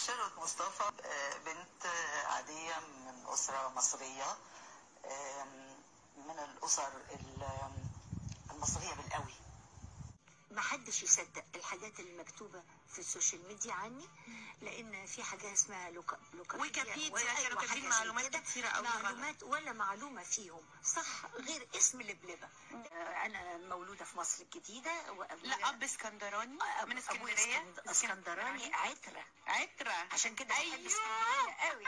شيرت مصطفى آه، بنت آه، عادية من أسرة مصرية آم، من الأسر ال- المصرية بالقوي ما حدش يصدق الحاجات المكتوبة في السوشيال ميديا عني لأن في حاجة اسمها لوكا لوكابيديا ويكيبيديا ولا- كانوا أيوة، كاتبين حاجة زي معلومات كده. كتيرة أوي غلط. معلومات ولا معلومة فيهم صح غير اسم لبلبة آه، أنا مولودة في مصر الجديدة وأبويا لا اب اسكندراني أب- من أبويا اسكندريه اسكند- اسكندراني عترة عترة عشان كده بحب ايوه اسكندرية قوي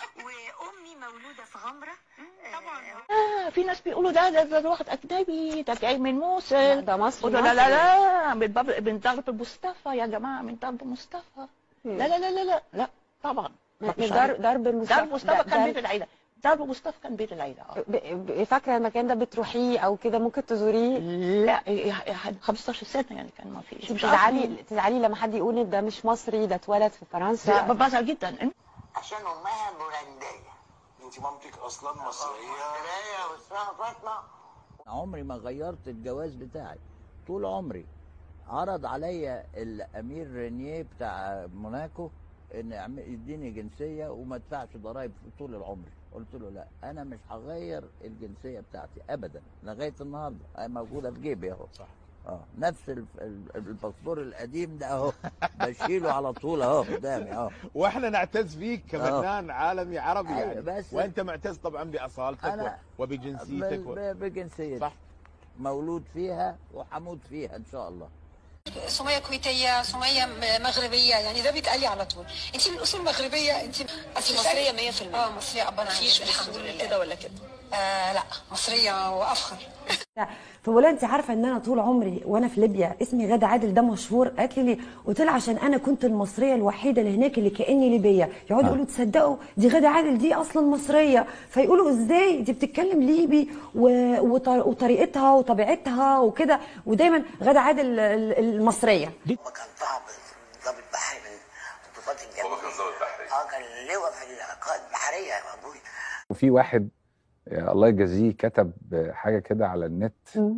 وأمي مولودة في غمرة آه، طبعا آه في ناس بيقولوا ده ده, ده واحد اجنبي ده جاي من لا موصل ده مصري قلت له لا مصري. لا لا من باب من ضرب مصطفى يا جماعه من ضرب مصطفى لا لا لا لا لا لا طبعا من ضرب ضرب مصطفى ضرب مصطفى ده- كان ده- بيت العيله ضرب مصطفى كان بيت العيله اه ب- ب- فاكره المكان ده بتروحيه او كده ممكن تزوريه لا إيه، إيه، 15 سنه يعني كان ما فيش مش تزعلي تزعلي لما حد يقول إن ده مش مصري ده اتولد في لا فرنسا بزعل جدا عشان أمها بولندية انت مامتك اصلا مصريه مصرية واسمها فاطمة عمري ما غيرت الجواز بتاعي طول عمري عرض عليا الامير رينيه بتاع موناكو ان اعم- يديني جنسيه وما ادفعش ضرائب طول العمر قلت له لا انا مش هغير الجنسيه بتاعتي ابدا لغايه النهارده هي موجوده في جيبي اهو صح. اه نفس الف- ال- الباسبور القديم ده اهو بشيله على طول اهو قدامي اهو واحنا نعتز فيك كفنان عالمي عربي أيوة، يعني بس- وانت معتز طبعا باصالتك و- أنا وبجنسيتك ب- و... ب- بجنسيتي صح. مولود فيها وحموت فيها ان شاء الله سمية كويتية سمية م- مغربية يعني ده بيتقال لي على طول انت من اصول مغربية انت انت مصرية 100%. اه مصرية ابانا مفيش الحمد لله كده ولا كده آه لا مصرية وافخر فبقول لها انت عارفه ان انا طول عمري وانا في ليبيا اسمي غاده عادل ده مشهور قالت لي ليه قلت لها عشان انا كنت المصريه الوحيده اللي هناك اللي كاني ليبيه يقعدوا يقولوا تصدقوا دي غاده عادل دي اصلا مصريه فيقولوا ازاي دي بتتكلم ليبي و- وط- وطريقتها وطبيعتها وكده ودايما غاده عادل ال- المصريه هو كان صعب ضابط بحري من الضباط الجميلة هو كان ضابط بحري. اه كان لواء في القائد البحرية يا ابوي وفي واحد آه، الله يجازيه كتب آه، حاجه كده على النت مم.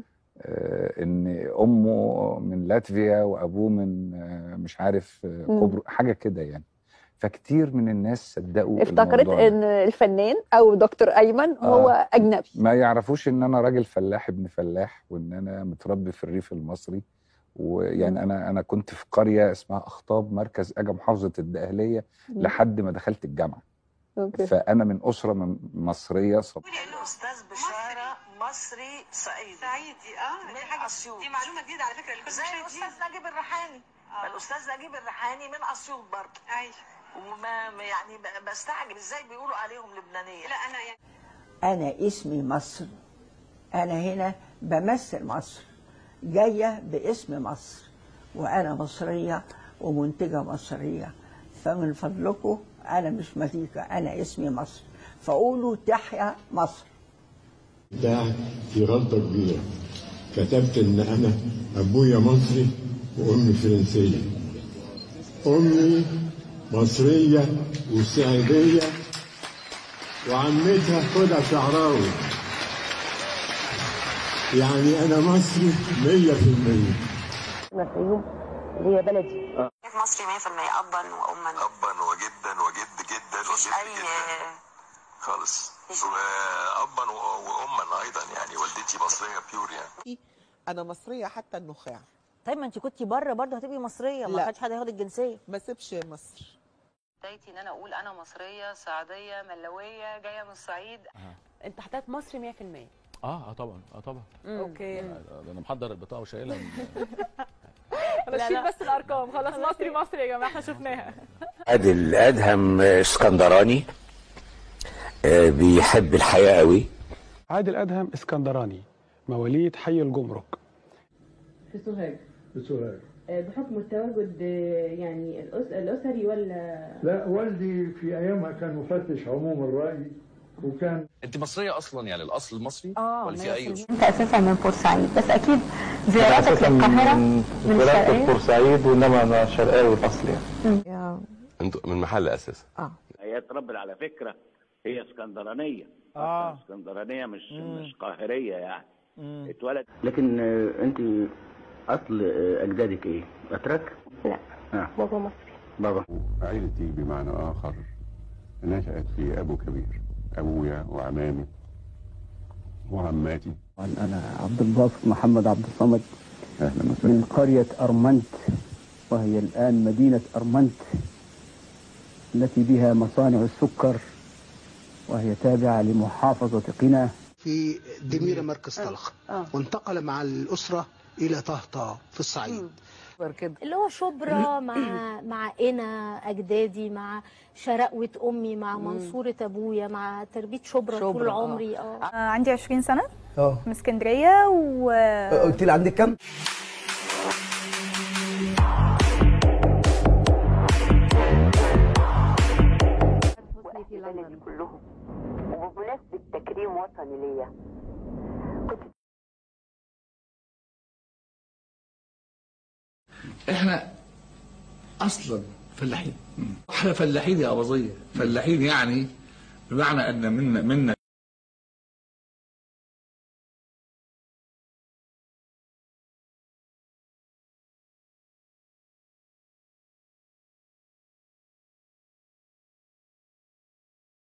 آه، ان امه من لاتفيا وابوه من آه، مش عارف آه، مم. قبر حاجه كده يعني فكتير من الناس صدقوا افتكرت الموضوع ده. ان الفنان او دكتور ايمن هو آه. اجنبي ما يعرفوش ان انا راجل فلاح ابن فلاح وان انا متربي في الريف المصري ويعني انا انا كنت في قريه اسمها اخطاب مركز اجا محافظه الدقهليه مم. لحد ما دخلت الجامعه اوكي فانا من اسره من مصريه صب... الأستاذ بشارة مصري صعيدي صعيدي اه من دي حاجه أسيوط. دي معلومه جديده على فكره اللي كنت زي بشوف الأستاذ نجيب الريحاني آه. الأستاذ نجيب الريحاني من أسيوط برضه عايش وما ما- يعني ب- بستعجب ازاي بيقولوا عليهم لبنانيه لا انا يعني أنا اسمي مصر أنا هنا بمثل مصر جاية باسم مصر وأنا مصرية ومنتجة مصرية فمن فضلكم أنا مش مزيكا أنا اسمي مصر فقولوا تحيا مصر بتاعك في غلطة كبيرة كتبت إن أنا أبويا مصري وأمي فرنسية أمي مصرية وسعيدية وعمتها خدع شعراوي يعني أنا مصري مية في المية الفيوم اللي هي بلدي مصري 100% ابا واما ابا وجدا وجد جدا مفيش وجد اي جدا خالص مفيش- وابا و- واما ايضا يعني والدتي مصريه بيور يعني انا مصريه حتى النخاع طيب ما انت كنتي بره برضه هتبقي مصريه ما لا. كانش حد هياخد الجنسيه ما سيبش مصر بدايتي ان انا اقول انا مصريه صعيديه ملويه جايه من الصعيد انت حضرتك مصري 100% اه اه طبعا اه طبعا اوكي ده انا محضر البطاقه وشايلها من- لا لا بس الارقام خلاص مصري مصري يا جماعه احنا شفناها عادل ادهم اسكندراني آه، بيحب الحياه قوي عادل أدهم اسكندراني مواليد حي الجمرك في سوهاج بسؤال بحكم التواجد يعني الأسري ولا لا والدي في أيامها كان مفتش عموم الرأي وكان انت مصريه اصلا يعني الاصل المصري اه ولا في اي انت اساسا من بورسعيد بس اكيد زياراتك للقاهره من الشرقيه بورسعيد وإنما أنا شرقاوي الأصل يعني انتوا من محل اساسا هي اتربت على فكره هي اسكندرانيه آه. اسكندرانيه مش مم. مش قاهريه يعني مم. اتولد لكن انت اصل اجدادك ايه اتراك لا آه. بابا مصري بابا عيلتي بمعنى آخر نشأت في أبو كبير أبويا وعمامي وعماتي أنا عبد الباسط محمد عبد الصمد أهلا وسهلا من قرية أرمنت وهي الآن مدينة أرمنت التي بها مصانع السكر وهي تابعة لمحافظة قنا في دميرة مركز طلخ وانتقل مع الأسرة إلى طهطا في الصعيد اللي هو شبرا مع مع قنا اجدادي مع شرقوة امي مع منصورة ابويا مع تربية شبرا طول شبرا، آه. عمري اه آه، عندي 20 سنة اه من اسكندرية و قلت لي عندك كام؟ بلدي كلهم وبمناسبة تكريم وطني ليا احنا اصلا فلاحين احنا فلاحين يا ابوظيه فلاحين يعني بمعنى ان منا منا